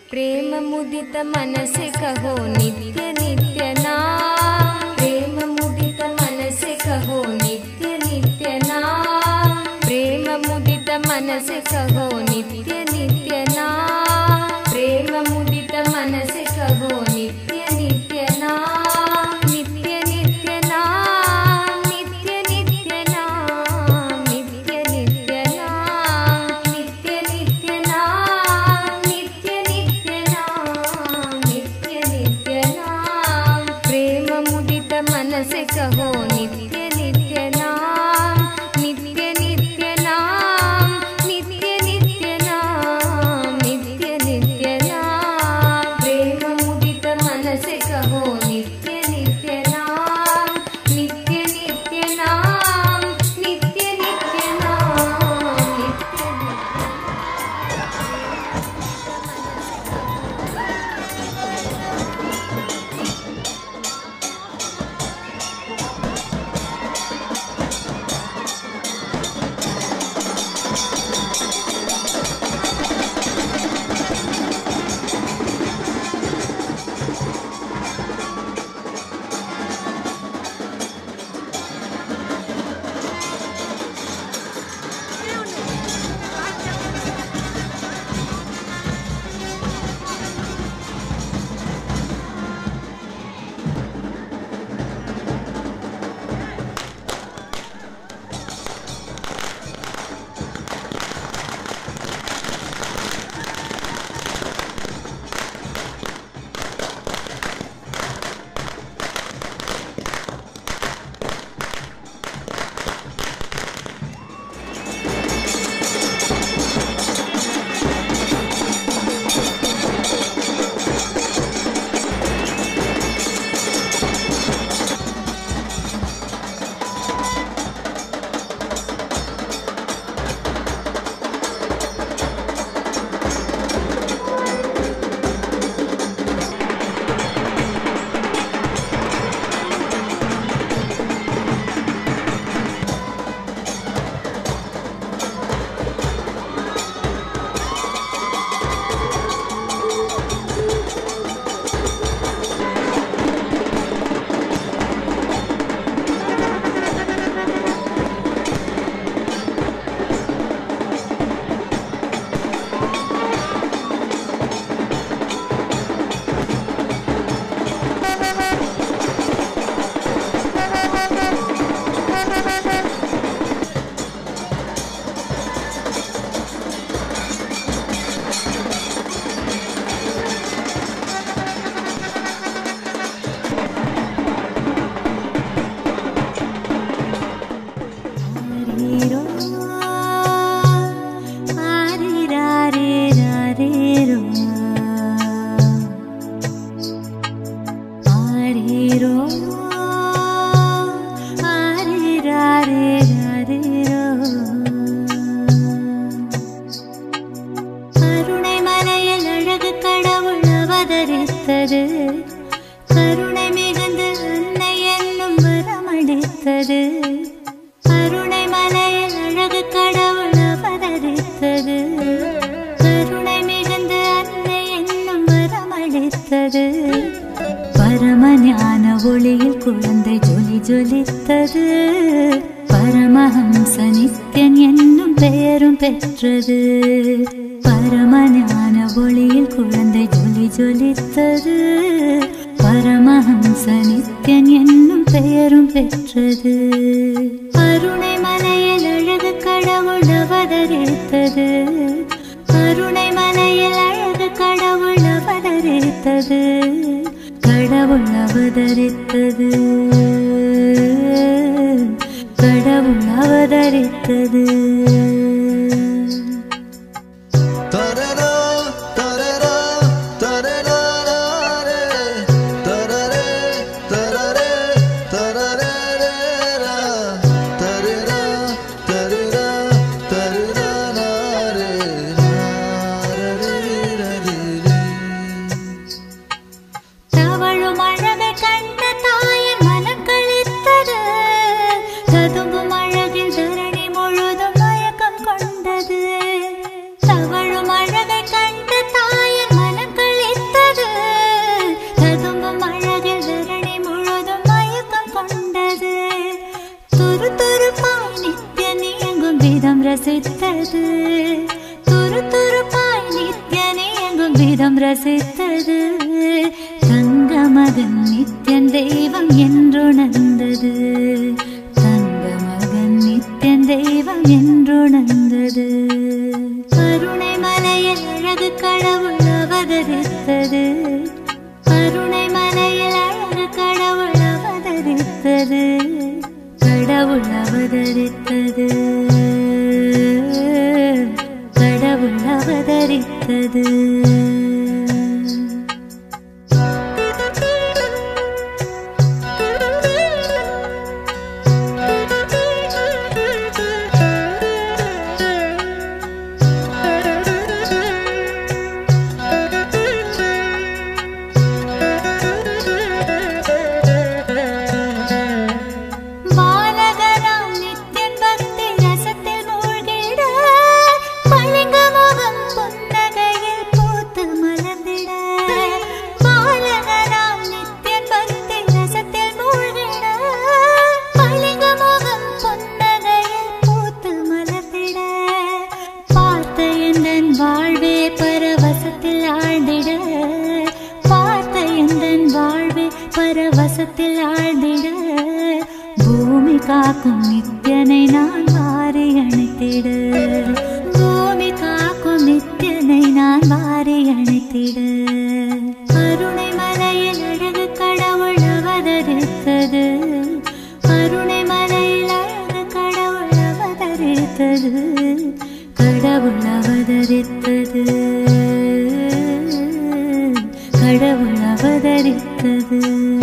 प्रेम मुदित मनसे कहो नित्य नित्य नाम प्रेम मुदित मनसे कहो नित्य नित्य नाम प्रेम मुदित मनसे कहो नित्य नित्य नाम प्रेम मुदित मनसे कहो नित्य नित्य नाम नित्य नित्य नाम नित्य नित्य नाम नित्य नित्य नाम नित्य नित्य नाम नित्य नित्य नाम नित्य नित्य नाम प्रेम मुदित मनसे कहो नित्य नित्य नाम नित्य नित्य नाम नित्य नित्य नाम नित्य नित्य नाम प्रेम मुदित मनसे कहो नित्य नित्य नाम नित्य नित्य नाम नित्य नित्य नाम नित्य नित्य ஆரீரோ, ஆரீராரீராரீரோ. ஆரீரோ, ஆரீராரீராரீரோ. கருணை மலையில் அழகு கடவுள் அவதரித்தது கருணை மிகுந்து அன்னை என்னும் வரமளித்தது கருணை மலையில் அழகு கடவுள் அவதரித்தது கருணை மிகுந்து அன்னை என்னும் வரமளித்தது பரம ஞான ஒளியில் குழந்தை ஜொலி ஜொலித்தது பரமஹம்ச நித்யன் என்னும் பெயரும் பெற்றது பரம ஞான ஒளியில் குழந்தை ஜொலி ஜொலித்தது பரமஹம்ச நித்யன் என்னும் பெயரும் பெற்றது கருணை மலையில் அழகு கடவுள் அவதரித்தது கருணை மலையில் அழகு கடவுள் அவதரித்தது கடவுள் அவதரித்தது கடவுள் அவதரித்தது தரரா தரரா தரரரரே தரரே தரரே தரரரரா தரரா தரரா தரரரரே நாரரரரரே தவழும் அழகை கண்ட தாயின் மனம் கழித்தது ததும்பும் அழகில் தரணி முழுதும் மயக்க ரசித்தது துரு துருப்பாய் நித்யனே எங்கும் விதம் ரசித்தது தங்க மகன் நித்யன் தெய்வம் என்றுணர்ந்தது தங்க மகன் நித்யன் தெய்வம் என்றுணர்ந்தது கருணை மலையில் அழகு கடவுள் அவதரித்தது கருணை மலையில் அழகு கடவுள் அவதரித்தது கடவுள் அவதரித்தது கடவுள் அவதரித்தது பாலகனாம் நித்யன் பக்தி ரசத்தில் மூழ்கிட பளிங்கு முகம் புன்னகையில் பூத்து மலர்ந்திட பாலகனாம் நித்யன் பக்தி ரசத்தில் மூழ்கிட பளிங்கு முகம் புன்னகையில் பூத்து மலர்ந்திட பார்த்த எந்தன் வாழ்வே பரவசத்தில் ஆழ்ந்திட பார்த்த எந்தன் வாழ்வே பரவசத்தில் ஆழ்ந்திட பூமி காக்கும் நித்யனை நான் வாரி அணைத்திட பூமி காக்கும் நித்யனை நான் வாரி அணைத்திட கருணை மலையில் அழகு கடவுள் அவதரித்தது கருணை மலையில் அழகு கடவுள் அவதரித்தது கடவுள் அவதரித்தது கடவுள் அவதரித்தது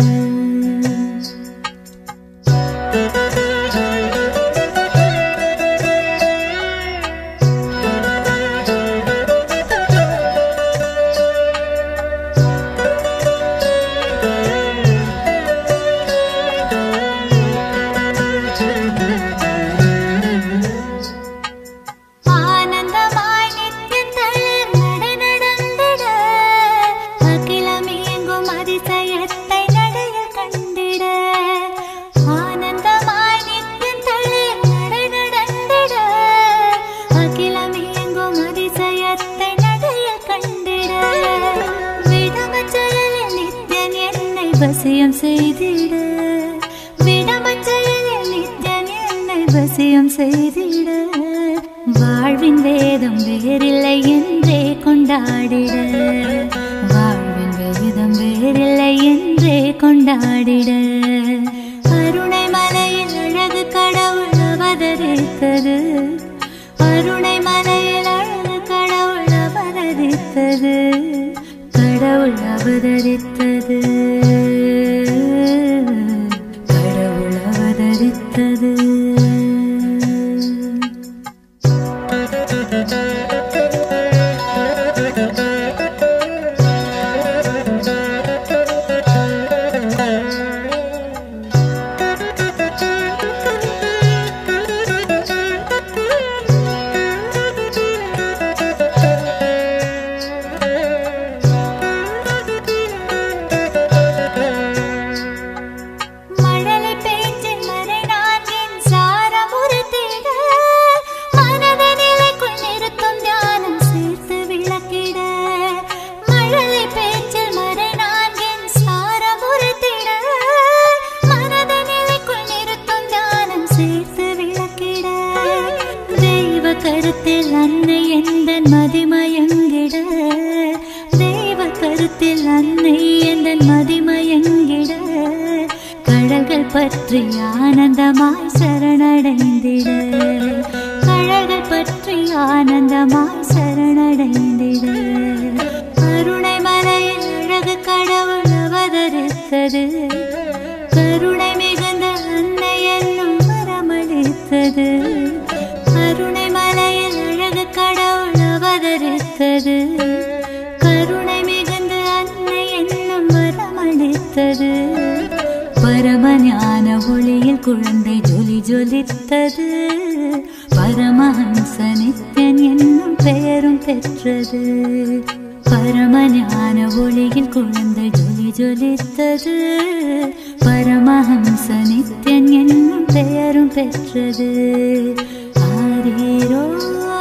ஆனந்தமாய் நித்யம் தளிர் நடை நடந்திட அகிலம் இயங்கும் அதிசயத்தை நடையில் கண்டிட ஆனந்தமாய் நித்யம் தளிர் நடை நடந்திட அகிலம் இயங்கும் அதிசயத்தை நடையில் கண்டிட விடமச்சலில் நித்யன் என்னை வசியம் செய்திட விடமச்சலில் நித்யன் என்னை வசியம் செய்திட வாழ்வின் வேதம் வேறில்லை என்றே கொண்டாடிட வாழ்வின் வேதம் வேறில்லை என்றே கொண்டாடிட கருணை மலையில் அழகு கடவுள் அவதரித்தது கருணை மலையில் அழகு கடவுள் அவதரித்தது கடவுள் அவதரித்தது கடவுள் அவதரித்தது மழலை பேச்சில் மறை நான்கின் சாரமுறுத்திட மனத நிலைக்குள் நிறுத்தும் தியானம் சேர்த்து விளக்கிட மழலை பேச்சில் மறை நான்கின் சாரமுறுத்திட மனத நிலைக்குள் நிறுத்தும் தியானம் சேர்த்து விளக்கிட தெய்வ கருத்தில் அன்னை எந்த மதிமயங்கிட தெய்வ கருத்தில் அன்னை எந்த மதிமயங்கிட கடல்கள் பற்றி ஆனந்தமாய் சரணடைந்திட கடல்கள் பற்றி ஆனந்தமாய் சரணடைந்திட கருணை மலையில் அழகு கடவுள் அவதரித்தது கருணை மிகுந்த அன்னை என்னும் வரமளித்தது கருணை மலையில் அழகு கடவுள் அவதரித்தது கருணை மிகுந்த அன்னை என்னும் வரமளித்தது பரம ஞான ஒளியில் குழந்தை ஜொலி ஜொலித்தது பரமஹம்ச நித்யன் என்னும் பெயரும் பெற்றது பரம ஞான ஒளியில் குழந்தை ஜொலி ஜொலித்தது பரமஹம்ச நித்யன் என்னும் பெயரும் பெற்றது ஆ தரேரோ